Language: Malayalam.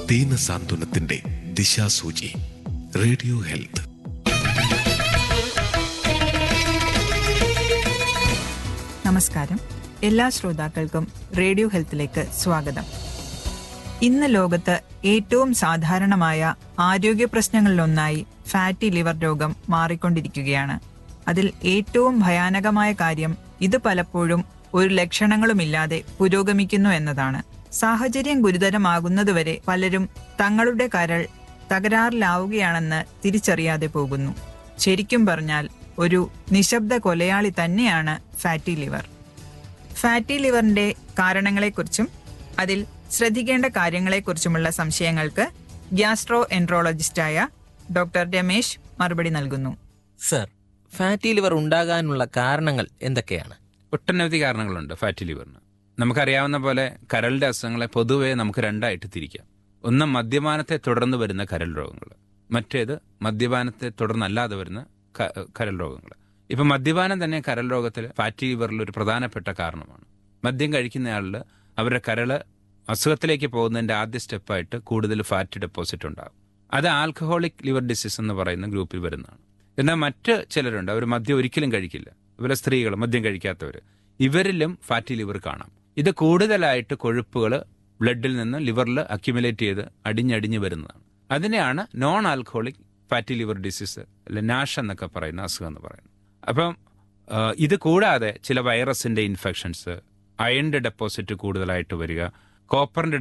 ദീന സാന്ത്വനത്തിന്റെ ദിശാസൂചി റേഡിയോ ഹെൽത്ത് നമസ്കാരം എല്ലാ ശ്രോതാക്കൾക്കും റേഡിയോ ഹെൽത്തിലേക്ക് സ്വാഗതം ഇന്ന് ലോകത്ത് ഏറ്റവും സാധാരണമായ ആരോഗ്യ പ്രശ്നങ്ങളിലൊന്നായി ഫാറ്റി ലിവർ രോഗം മാറിക്കൊണ്ടിരിക്കുകയാണ് അതിൽ ഏറ്റവും ഭയാനകമായ കാര്യം ഇത് പലപ്പോഴും ഒരു ലക്ഷണങ്ങളുമില്ലാതെ പുരോഗമിക്കുന്നു എന്നതാണ് സാഹചര്യം ഗുരുതരമാകുന്നതുവരെ പലരും തങ്ങളുടെ കരൾ തകരാറിലാവുകയാണെന്ന് തിരിച്ചറിയാതെ പോകുന്നു ശരിക്കും പറഞ്ഞാൽ ഒരു നിശബ്ദ കൊലയാളി തന്നെയാണ് ഫാറ്റി ലിവർ ഫാറ്റി ലിവറിന്റെ കാരണങ്ങളെക്കുറിച്ചും അതിൽ ശ്രദ്ധിക്കേണ്ട കാര്യങ്ങളെക്കുറിച്ചുമുള്ള സംശയങ്ങൾക്ക് ഗ്യാസ്ട്രോ എൻട്രോളജിസ്റ്റായ ഡോക്ടർ രമേശ് മറുപടി നൽകുന്നു സർ ഫാറ്റി ലിവർ ഉണ്ടാകാനുള്ള കാരണങ്ങൾ എന്തൊക്കെയാണ് ഒട്ടനവധി കാരണങ്ങളുണ്ട് ഫാറ്റി ലിവറിന് നമുക്കറിയാവുന്ന പോലെ കരളിന്റെ അസുഖങ്ങളെ പൊതുവെ നമുക്ക് രണ്ടായിട്ട് തിരിക്കാം ഒന്ന് മദ്യപാനത്തെ തുടർന്ന് വരുന്ന കരൾ രോഗങ്ങൾ മറ്റേത് മദ്യപാനത്തെ തുടർന്നല്ലാതെ വരുന്ന ക- കരൾ രോഗങ്ങൾ ഇപ്പൊ മദ്യപാനം തന്നെ കരൾ രോഗത്തിൽ ഫാറ്റി ലിവറിൽ ഒരു പ്രധാനപ്പെട്ട കാരണമാണ് മദ്യം കഴിക്കുന്നയാളിൽ അവരുടെ കരള് അസുഖത്തിലേക്ക് പോകുന്നതിന്റെ ആദ്യ സ്റ്റെപ്പായിട്ട് കൂടുതൽ ഫാറ്റ് ഡെപ്പോസിറ്റ് ഉണ്ടാകും അത് ആൽക്കഹോളിക് ലിവർ ഡിസീസ് എന്ന് പറയുന്ന ഗ്രൂപ്പിൽ വരുന്നതാണ് എന്നാൽ മറ്റ് ചിലരുണ്ട് അവർ മദ്യം ഒരിക്കലും കഴിക്കില്ല ഇവരെ സ്ത്രീകൾ മദ്യം കഴിക്കാത്തവർ ഇവരിലും ഫാറ്റി ലിവർ കാണാം ഇത് കൂടുതലായിട്ട് കൊഴുപ്പുകൾ ബ്ലഡിൽ നിന്ന് ലിവറിൽ അക്യുമുലേറ്റ് ചെയ്ത് അടിഞ്ഞടിഞ്ഞ് വരുന്നതാണ് അതിനെയാണ് non alcoholic fatty liver disease അല്ലെ നാഷ് എന്നൊക്കെ പറയുന്ന അസുഖം എന്ന് പറയുന്നത് അപ്പം ആ, ഇത് കൂടാതെ ചില വൈറസിന്റെ ഇൻഫെക്ഷൻസ് അയണിന്റെ ഡെപ്പോസിറ്റ് കൂടുതലായിട്ട് വരിക കോപ്പറിന്റെ